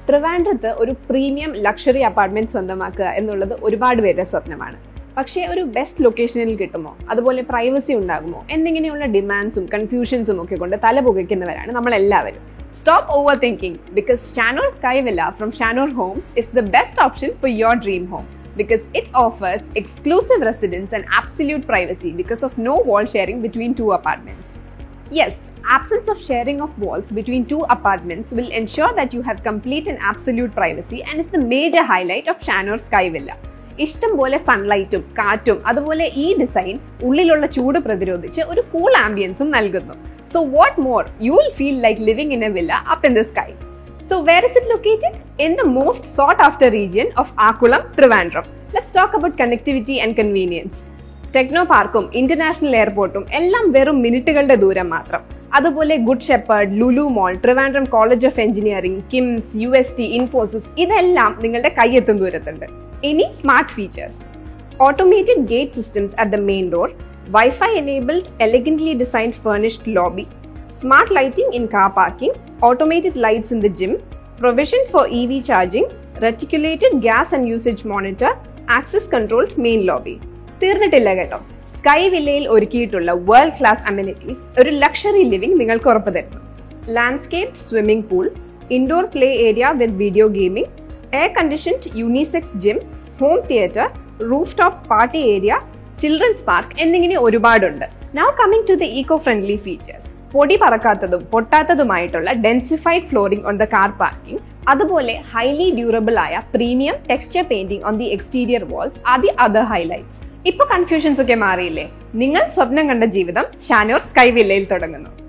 ട്രിവാൻഡ്രത്ത് ഒരു premium luxury apartment സ്വന്തമാക്കുക എന്നുള്ളത് ഒരുപാട് പേരുടെ സ്വപ്നമാണ് പക്ഷേ ഒരു ബെസ്റ്റ് ലൊക്കേഷനിൽ കിട്ടുമോ അതുപോലെ പ്രൈവസി ഉണ്ടാകുമോ എന്നിങ്ങനെയുള്ള ഡിമാൻഡ്സും കൺഫ്യൂഷൻസും ഒക്കെ കൊണ്ട് തല പുകയ്ക്കുന്നവരാണ് നമ്മളെല്ലാവരും stop over thinking because Shanor sky villa from Shanor homes is the best option for your dream home because it offers exclusive residence and absolute privacy because of no wall sharing between two apartments. Yes, absence of sharing of walls between two apartments will ensure that you have complete and absolute privacy and is the major highlight of Shanor Sky Villa. ഇഷ്ടം പോലെ സൺലൈറ്റും കാറ്റും അതുപോലെ ഈ design ഉള്ളിലുള്ള ചൂട് പ്രതിരോധിച്ച് ഒരു cool ആംബിയൻസും നൽകുന്നു so what more you will feel like living in a villa up in the sky So where is it located? In the most sought after region of Akulam, Trivandrum. Let's talk about connectivity and convenience. Techno പാർക്കും international എയർപോർട്ടും എല്ലാം വെറും മിനിറ്റുകളുടെ ദൂരം മാത്രം അതുപോലെ Good Shepherd Lulu mall Trivandrum college of engineering KIMS U S T Infosys ഇതെല്ലാം നിങ്ങളുടെ കൈയെത്തും ദൂരത്തുണ്ട് ഇനി smart features automated gate systems at the main door wifi enabled elegantly designed furnished lobby smart lighting in car parking, automated lights in the gym, provision for EV charging, reticulated gas and usage monitor, access controlled main lobby. തീർന്നിട്ടില്ല കേട്ടോ sky വില്ലയിൽ ഒരുക്കിയിട്ടുള്ള world class amenities ഒരു luxury living നിങ്ങൾക്ക് ഉറപ്പു തരുന്നു landscape swimming pool indoor play area with video gaming air conditioned unisex gym home theatre roof top party area children's park എന്നിങ്ങനെ ഒരുപാടുണ്ട് now coming to the eco friendly features പൊടി പറക്കാത്തതും പൊട്ടാത്തതുമായിട്ടുള്ള densified flooring on the car parking അതുപോലെ highly durable ആയ premium texture painting on the exterior walls are the other highlights ഇപ്പൊ confusions ഒക്കെ മാറിയില്ലേ നിങ്ങൾ സ്വപ്നം കണ്ട ജീവിതം ഷാനോർ സ്കൈ വില്ലയിൽ തുടങ്ങുന്നു